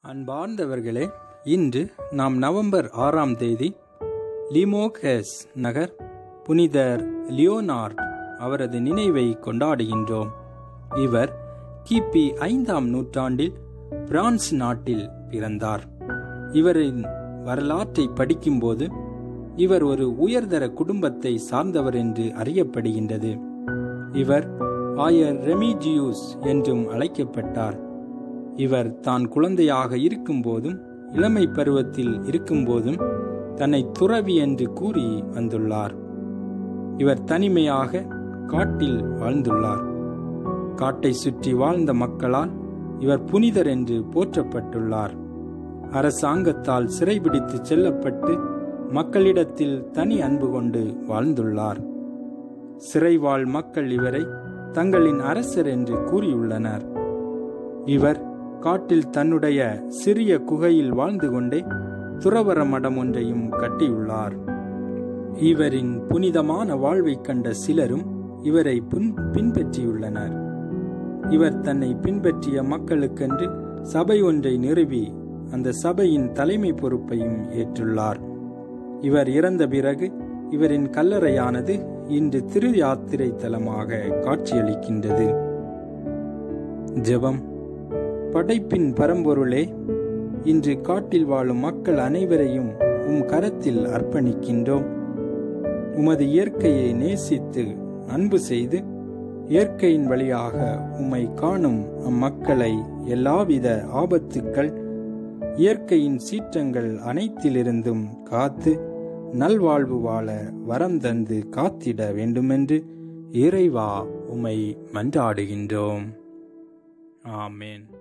அன்பார்ந்தவர்களே இன்று நாம் நவம்பர் ஆறாம் தேதி லிமோகஸ் நகர் புனிதர் லியோனார்ட் அவரது நினைவை கொண்டாடுகின்றோம் இவர் கிபி ஐந்தாம் நூற்றாண்டில் பிரான்ஸ் நாட்டில் பிறந்தார் இவரின் வரலாற்றை படிக்கும்போது இவர் ஒரு உயர்தர குடும்பத்தை சார்ந்தவர் என்று அறியப்படுகின்றது இவர் ஆயர் ரெமிஜியூஸ் என்றும் அழைக்கப்பட்டார் இவர் தான் குழந்தையாக இருக்கும்போதும் இளமை பருவத்தில் இருக்கும்போதும் தன்னை துறவி என்று கூறி வந்துள்ளார் இவர் தனிமையாக காட்டில் வாழ்ந்துள்ளார் காட்டை சுற்றி வாழ்ந்த மக்களால் இவர் புனிதர் என்று போற்றப்பட்டுள்ளார் அரசாங்கத்தால் சிறைபிடித்து செல்லப்பட்டு மக்களிடத்தில் தனி அன்பு கொண்டு வாழ்ந்துள்ளார் சிறைவாழ் மக்கள் இவரை தங்களின் அரசர் என்று கூறியுள்ளனர் இவர் காட்டில் தன்னுடைய சிறிய குகையில் வாழ்ந்து கொண்டே துறவர மடம் ஒன்றையும் கட்டியுள்ளார் இவரின் புனிதமான வாழ்வைக் கண்ட சிலரும் இவரை புன் பின்பற்றியுள்ளனர் இவர் தன்னை பின்பற்றிய மக்களுக்கென்று சபை ஒன்றை நிறுவி அந்த சபையின் தலைமை பொறுப்பையும் ஏற்றுள்ளார் இவர் இறந்த பிறகு இவரின் கல்லறையானது இன்று திரு யாத்திரை தலமாக காட்சியளிக்கின்றது ஜெபம் படைப்பின் பரம்பொருளே இன்று காட்டில் வாழும் மக்கள் அனைவரையும் உம் கரத்தில் அர்ப்பணிக்கின்றோம் உமது இயற்கையை நேசித்து அன்பு செய்து இயற்கையின் வழியாக உம்மை காணும் அம்மக்களை எல்லாவித ஆபத்துக்கள் இயற்கையின் சீற்றங்கள் அனைத்திலிருந்தும் காத்து நல்வாழ்வு வாழ வரம் தந்து காத்திட வேண்டுமென்று இறைவா உம்மை மன்றாடுகின்றோம் ஆமேன்